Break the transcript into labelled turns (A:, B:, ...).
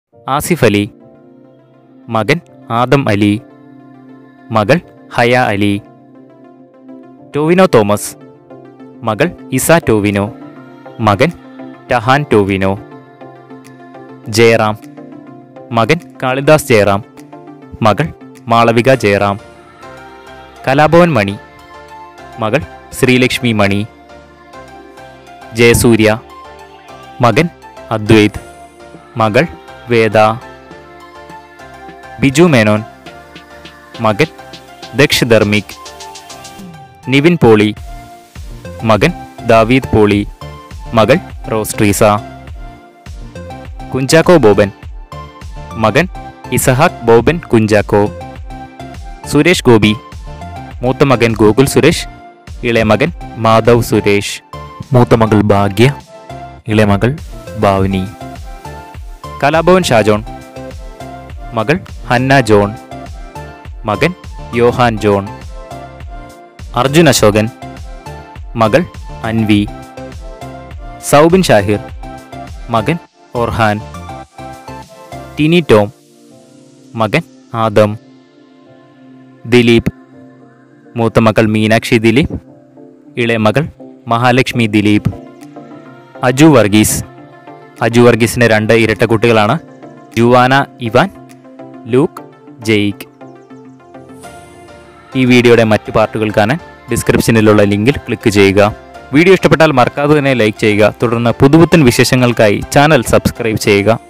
A: ആസിഫ് അലി മകൻ ആദം അലി മകൾ ഹയ അലി ടോവിനോ തോമസ് മകൾ ഇസ ടോവിനോ മകൻ ടഹാൻ ടോവിനോ ജയറാം മകൻ കാളിദാസ് ജയറാം മകൾ മാളവിക ജയറാം കലാഭവൻ മണി മകൾ ശ്രീലക്ഷ്മി മണി ജയസൂര്യ മകൻ അദ്വൈത് മകൾ വേദ ബിജു മേനോൻ മകൻ ദക്ഷ് ധർമ്മിക് നിവിൻ പോളി മകൻ ദാവീദ് പോളി മകൾ റോസ്ട്രീസ കുഞ്ചാക്കോ ബോബൻ മകൻ ഇസഹാക്ക് ബോബൻ കുഞ്ചാക്കോ സുരേഷ് ഗോപി മൂത്ത മകൻ ഗോകുൽ സുരേഷ് ഇളയ മകൻ മാധവ് സുരേഷ് മൂത്ത മകൾ ഭാഗ്യ ഇളയ മകൾ ഭാവനി കലാഭവൻ ഷാജോൺ മകൾ ഹന്ന ജോൺ മകൻ യോഹാൻ ജോൺ അർജുൻ അശോകൻ മകൾ അൻവി സൗബിൻ ഷാഹിർ മകൻ ഒർഹാൻ ടിനി ടോം മകൻ ആദം ദിലീപ് മൂത്ത മകൾ മീനാക്ഷി ദിലീപ് ഇളയ മകൾ മഹാലക്ഷ്മി ദിലീപ് അജു വർഗീസ് അജു വർഗീസിന് രണ്ട് ഇരട്ട കുട്ടികളാണ് ജുവാന ഇവാൻ ലൂക്ക് ജെയ്ക്ക് ഈ വീഡിയോയുടെ മറ്റു പാർട്ടുകൾ കാണാൻ ഡിസ്ക്രിപ്ഷനിലുള്ള ലിങ്കിൽ ക്ലിക്ക് ചെയ്യുക വീഡിയോ ഇഷ്ടപ്പെട്ടാൽ മറക്കാതെ തന്നെ ലൈക്ക് ചെയ്യുക തുടർന്ന് പുതുപുത്തൻ വിശേഷങ്ങൾക്കായി ചാനൽ സബ്സ്ക്രൈബ് ചെയ്യുക